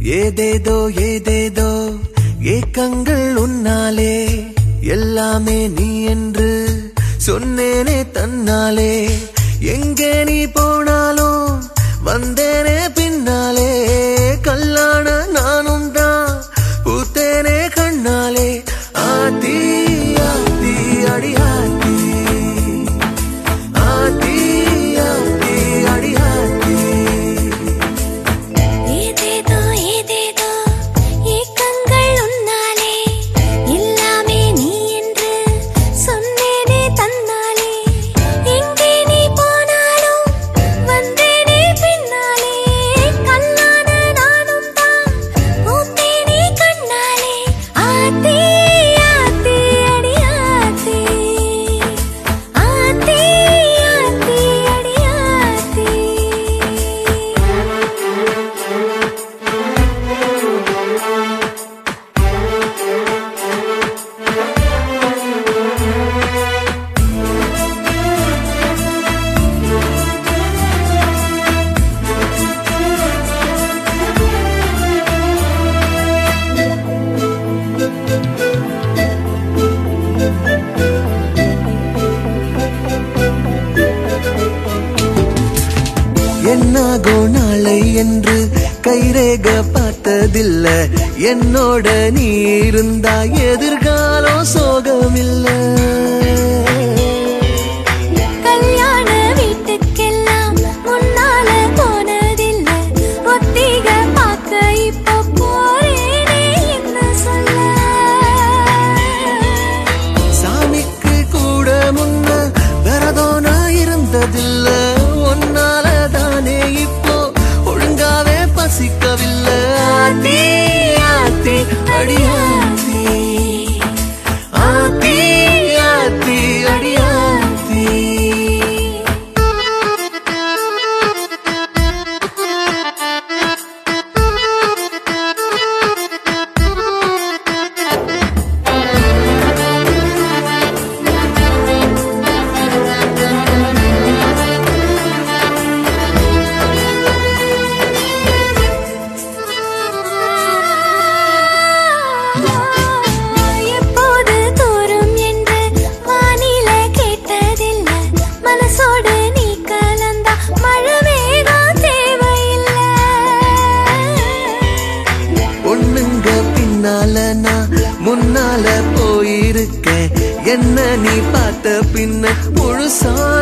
ஏதேதோ ஏதேதோ ஏக்கங்கள் உன்னாலே எல்லாமே நீ என்று சொன்னேனே தன்னாலே எங்கே நீ போனாலும் வந்தேனே பின்னாலே கல்லான நானும் தான் பூத்தேனே கண்ணாலே ஆத்தி ஆத்தி அடி ஆத்தி ஆத்தி ஆத்தி அடி ஆத்தி ஏதேதோ ஏதேதோ ஏக்கங்கள் உன்னாலே எல்லாமே நீ என்று சொன்னேனே தன்னாலே எங்கே நீ போனாலும் வந்தேனே பின்னாலே கல்லான நானும் தான் பூத்தேனே கண்ணாலே ஆத்தி ஆத்தி அடி ஆத்தி ஆத்தி ஆத்தி அடி ஆத்தி என்னாகோ நாளை என்று கைரேக பார்த்ததில்ல என்னோட நீ இருந்தா எதிர்காலம் சோகமில்ல கல்யாண வீட்டுக்கெல்லாம் முன்னால போனதில்ல ஒத்திக பார்க்க இப்போ போறேனே என்ன சொல்ல சாமிக்கு கூட முன்ன விரதோனா இருந்ததில்ல ஒன்னால தானே இப்போ ஒழுங்காவே பசிக்கவில்லை ஆத்தி ஆத்தி அடியாத்தி ஆத்தி ஆத்தி அடியாத்தி எப்போது தூரும் என்று வானில கேட்டதில்ல மனசோடு நீ கலந்தா மழை வேகம் தேவையில்லை பொண்ணுங்க பின்னால நான் முன்னால போயிருக்கேன் என்ன நீ பார்த்த பின்ன முழுசா